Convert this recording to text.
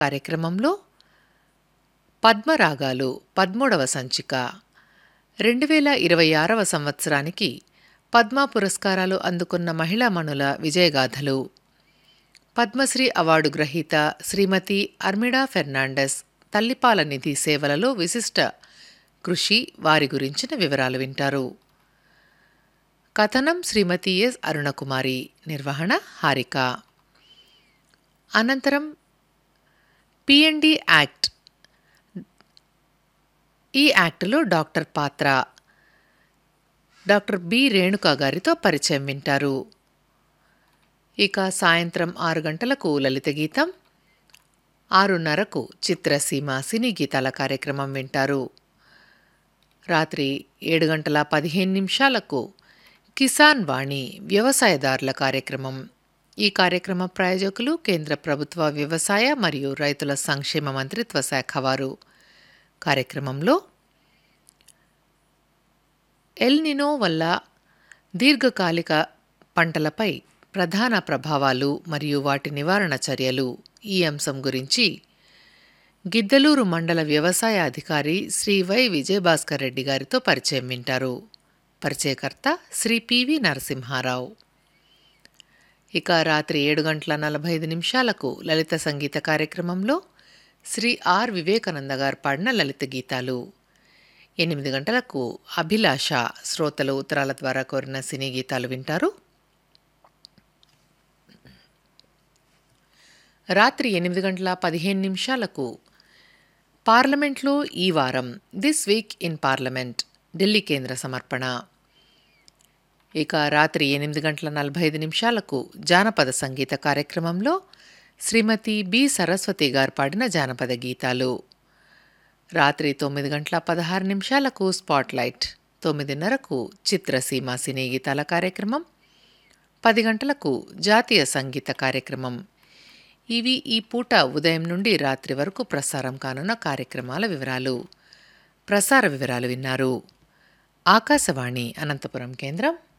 కార్యక్రమంలో పద్మరాగాలు పదమూడవ సంచిక రెండు వేల ఇరవై ఆరవ సంవత్సరానికి పద్మ పురస్కారాలు అందుకున్న మహిళామణుల విజయగాథలు పద్మశ్రీ అవార్డు గ్రహీత శ్రీమతి అర్మిడా ఫెర్నాండెస్ తల్లిపాల నిధి సేవలలో విశిష్ట కృషి వారి గురించిన వివరాలు వింటారు కథనం శ్రీమతి ఎస్ అరుణకుమారి నిర్వహణ హారిక అనంతరం పిఎన్డి యాక్ట్ ఈ యాక్టులో డాక్టర్ పాత్ర డాక్టర్ బి రేణుకా గారితో పరిచయం వింటారు ఇక సాయంత్రం ఆరు గంటలకు లలిత గీతం ఆరున్నరకు చిత్రసీమ సినీ గీతాల కార్యక్రమం వింటారు రాత్రి ఏడు గంటల పదిహేను నిమిషాలకు కిసాన్ వాణి వ్యవసాయదారుల కార్యక్రమం ఈ కార్యక్రమ ప్రాయోజకులు కేంద్ర ప్రభుత్వ వ్యవసాయ మరియు రైతుల సంక్షేమ మంత్రిత్వ శాఖ వారు కార్యక్రమంలో ఎల్ నినో వల్ల దీర్ఘకాలిక పంటలపై ప్రధాన ప్రభావాలు మరియు వాటి నివారణ చర్యలు ఈ అంశం గురించి గిద్దలూరు మండల వ్యవసాయ అధికారి శ్రీ వై విజయభాస్కర్ రెడ్డి గారితో పరిచయం వింటారు పరిచయకర్త శ్రీ పివి నరసింహారావు ఇక రాత్రి ఏడు గంటల నలభై ఐదు నిమిషాలకు లలిత సంగీత కార్యక్రమంలో శ్రీ ఆర్ వివేకానంద గారు పాడిన లలిత గీతాలు ఎనిమిది గంటలకు అభిలాష శ్రోతలు ఉత్తరాల ద్వారా కోరిన సినీ గీతాలు వింటారు రాత్రి ఎనిమిది గంటల పదిహేను నిమిషాలకు పార్లమెంట్లో ఈ వారం this week in parliament Delhi కేంద్ర సమర్పణ ఇక రాత్రి ఎనిమిది గంటల నలభై ఐదు నిమిషాలకు జానపద సంగీత కార్యక్రమంలో శ్రీమతి బి సరస్వతి గారు పాడిన జానపద గీతాలు రాత్రి తొమ్మిది గంటల పదహారు నిమిషాలకు స్పాట్లైట్ తొమ్మిదిన్నరకు చిత్రసీమ సినీ గీతాల కార్యక్రమం పది గంటలకు జాతీయ సంగీత కార్యక్రమం ఇవి ఈ పూట ఉదయం నుండి రాత్రి వరకు ప్రసారం కానున్న కార్యక్రమాల వివరాలు ప్రసార వివరాలు విన్నారు ఆకాశవాణి అనంతపురం కేంద్రం